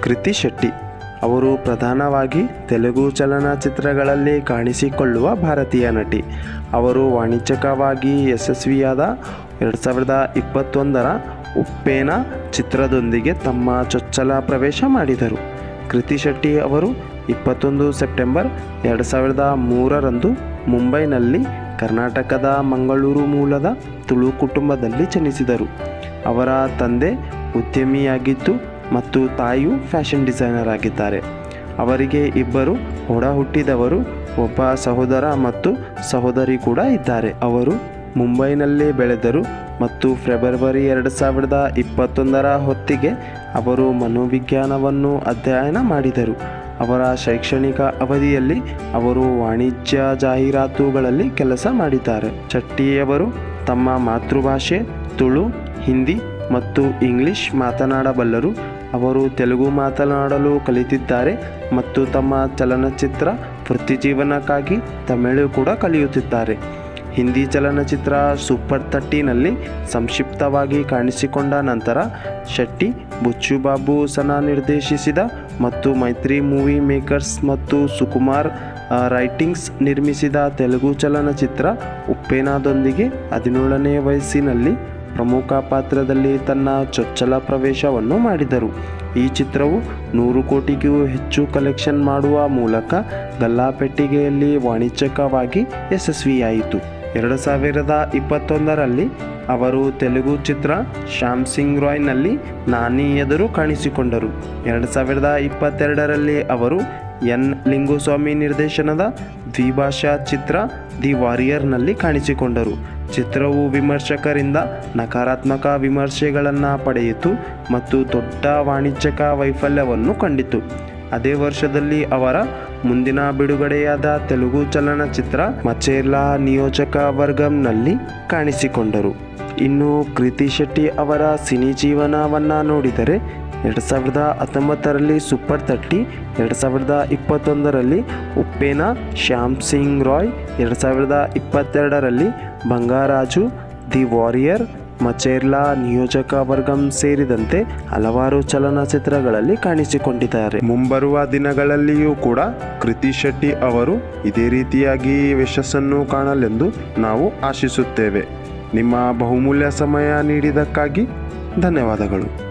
ಕೃತಿ ಶೆಟ್ಟಿ ಅವರು ಪ್ರಧಾನವಾಗಿ ತೆಲುಗು ಚಲನಚಿತ್ರಗಳಲ್ಲಿ ಕಾಣಿಸಿಕೊಳ್ಳುವ ಭಾರತೀಯ ನಟಿ ಅವರು ವಾಣಿಜ್ಯಿಕವಾಗಿ ಯಶಸ್ವಿಯಾದ ಎರಡು ಸಾವಿರದ ಇಪ್ಪತ್ತೊಂದರ ಉಪ್ಪೇನ ಚಿತ್ರದೊಂದಿಗೆ ತಮ್ಮ ಚೊಚ್ಚಲ ಪ್ರವೇಶ ಮಾಡಿದರು ಕೃತಿ ಶೆಟ್ಟಿ ಅವರು ಇಪ್ಪತ್ತೊಂದು ಸೆಪ್ಟೆಂಬರ್ ಎರಡು ಸಾವಿರದ ಮೂರರಂದು ಮುಂಬೈನಲ್ಲಿ ಕರ್ನಾಟಕದ ಮಂಗಳೂರು ಮೂಲದ ತುಳು ಕುಟುಂಬದಲ್ಲಿ ಜನಿಸಿದರು ಅವರ ತಂದೆ ಉದ್ಯಮಿಯಾಗಿದ್ದು ಮತ್ತು ತಾಯಿಯು ಫ್ಯಾಷನ್ ಡಿಸೈನರ್ ಆಗಿದ್ದಾರೆ ಅವರಿಗೆ ಇಬ್ಬರು ಒಡ ಹುಟ್ಟಿದವರು ಒಬ್ಬ ಸಹೋದರ ಮತ್ತು ಸಹೋದರಿ ಕೂಡ ಇದ್ದಾರೆ ಅವರು ಮುಂಬೈನಲ್ಲೇ ಬೆಳೆದರು ಮತ್ತು ಫೆಬ್ರವರಿ ಎರಡು ಸಾವಿರದ ಇಪ್ಪತ್ತೊಂದರ ಹೊತ್ತಿಗೆ ಅವರು ಮನೋವಿಜ್ಞಾನವನ್ನು ಅಧ್ಯಯನ ಮಾಡಿದರು ಅವರ ಶೈಕ್ಷಣಿಕ ಅವಧಿಯಲ್ಲಿ ಅವರು ವಾಣಿಜ್ಯ ಜಾಹೀರಾತುಗಳಲ್ಲಿ ಕೆಲಸ ಮಾಡಿದ್ದಾರೆ ಚಟ್ಟಿಯವರು ತಮ್ಮ ಮಾತೃಭಾಷೆ ತುಳು ಹಿಂದಿ ಮತ್ತು ಇಂಗ್ಲಿಷ್ ಮಾತನಾಡಬಲ್ಲರು ಅವರು ತೆಲುಗು ಮಾತನಾಡಲು ಕಲಿತಿದ್ದಾರೆ ಮತ್ತು ತಮ್ಮ ಚಲನಚಿತ್ರ ವೃತ್ತಿಜೀವನಕ್ಕಾಗಿ ತಮಿಳು ಕೂಡ ಕಲಿಯುತ್ತಿದ್ದಾರೆ ಹಿಂದಿ ಚಲನಚಿತ್ರ ಸೂಪರ್ ತರ್ಟಿನಲ್ಲಿ ಸಂಕ್ಷಿಪ್ತವಾಗಿ ಕಾಣಿಸಿಕೊಂಡ ನಂತರ ಶೆಟ್ಟಿ ಬುಚ್ಚುಬಾಬು ಸನ ನಿರ್ದೇಶಿಸಿದ ಮತ್ತು ಮೈತ್ರಿ ಮೂವಿ ಮೇಕರ್ಸ್ ಮತ್ತು ಸುಕುಮಾರ್ ಆ, ರೈಟಿಂಗ್ಸ್ ನಿರ್ಮಿಸಿದ ತೆಲುಗು ಚಲನಚಿತ್ರ ಉಪ್ಪೇನಾದೊಂದಿಗೆ ಹದಿನೇಳನೇ ವಯಸ್ಸಿನಲ್ಲಿ ಪ್ರಮುಖ ಪಾತ್ರದಲ್ಲಿ ತನ್ನ ಚೊಚ್ಚಲ ಪ್ರವೇಶವನ್ನು ಮಾಡಿದರು ಈ ಚಿತ್ರವು ನೂರು ಕೋಟಿಗೂ ಹೆಚ್ಚು ಕಲೆಕ್ಷನ್ ಮಾಡುವ ಮೂಲಕ ಗಲ್ಲಾಪೆಟ್ಟಿಗೆಯಲ್ಲಿ ವಾಣಿಜ್ಯಿಕವಾಗಿ ಯಶಸ್ವಿಯಾಯಿತು ಎರಡು ಸಾವಿರದ ಇಪ್ಪತ್ತೊಂದರಲ್ಲಿ ಅವರು ತೆಲುಗು ಚಿತ್ರ ಶ್ಯಾಮ್ ಸಿಂಗ್ ರಾಯ್ನಲ್ಲಿ ನಾನಿ ಎದುರು ಕಾಣಿಸಿಕೊಂಡರು ಎರಡು ಸಾವಿರದ ಇಪ್ಪತ್ತೆರಡರಲ್ಲಿ ಅವರು ಎನ್ ಲಿಂಗುಸ್ವಾಮಿ ನಿರ್ದೇಶನದ ದ್ವಿಭಾಷಾ ಚಿತ್ರ ದಿ ವಾರಿಯರ್ನಲ್ಲಿ ಕಾಣಿಸಿಕೊಂಡರು ಚಿತ್ರವು ವಿಮರ್ಶಕರಿಂದ ನಕಾರಾತ್ಮಕ ವಿಮರ್ಶೆಗಳನ್ನು ಪಡೆಯಿತು ಮತ್ತು ದೊಡ್ಡ ವಾಣಿಜ್ಯಿಕ ವೈಫಲ್ಯವನ್ನು ಕಂಡಿತು ಅದೇ ವರ್ಷದಲ್ಲಿ ಅವರ ಮುಂದಿನ ಬಿಡುಗಡೆಯಾದ ತೆಲುಗು ಚಲನಚಿತ್ರ ಮಚೇರ್ಲಾ ನಿಯೋಜಕ ವರ್ಗಂನಲ್ಲಿ ಕಾಣಿಸಿಕೊಂಡರು ಇನ್ನು ಕೃತಿ ಶೆಟ್ಟಿ ಅವರ ಸಿನಿ ಜೀವನವನ್ನು ನೋಡಿದರೆ ಎರಡು ಸಾವಿರದ ಹತ್ತೊಂಬತ್ತರಲ್ಲಿ ಸೂಪರ್ ತರ್ಟಿ ಎರಡು ಸಾವಿರದ ಇಪ್ಪತ್ತೊಂದರಲ್ಲಿ ಉಪ್ಪೇನ ಶ್ಯಾಮ್ ಸಿಂಗ್ ರಾಯ್ ಎರಡು ಸಾವಿರದ ಇಪ್ಪತ್ತೆರಡರಲ್ಲಿ ಬಂಗಾರಾಜು ದಿ ವಾರಿಯರ್ ಮಚೇರ್ಲಾ ನಿಯೋಜಕ ವರ್ಗಂ ಸೇರಿದಂತೆ ಹಲವಾರು ಚಲನಚಿತ್ರಗಳಲ್ಲಿ ಕಾಣಿಸಿಕೊಂಡಿದ್ದಾರೆ ಮುಂಬರುವ ದಿನಗಳಲ್ಲಿಯೂ ಕೂಡ ಕೃತಿ ಶೆಟ್ಟಿ ಅವರು ಇದೇ ರೀತಿಯಾಗಿ ಯಶಸ್ಸನ್ನು ಕಾಣಲೆಂದು ನಾವು ಆಶಿಸುತ್ತೇವೆ ನಿಮ್ಮ ಬಹುಮೂಲ್ಯ ಸಮಯ ನೀಡಿದ್ದಕ್ಕಾಗಿ ಧನ್ಯವಾದಗಳು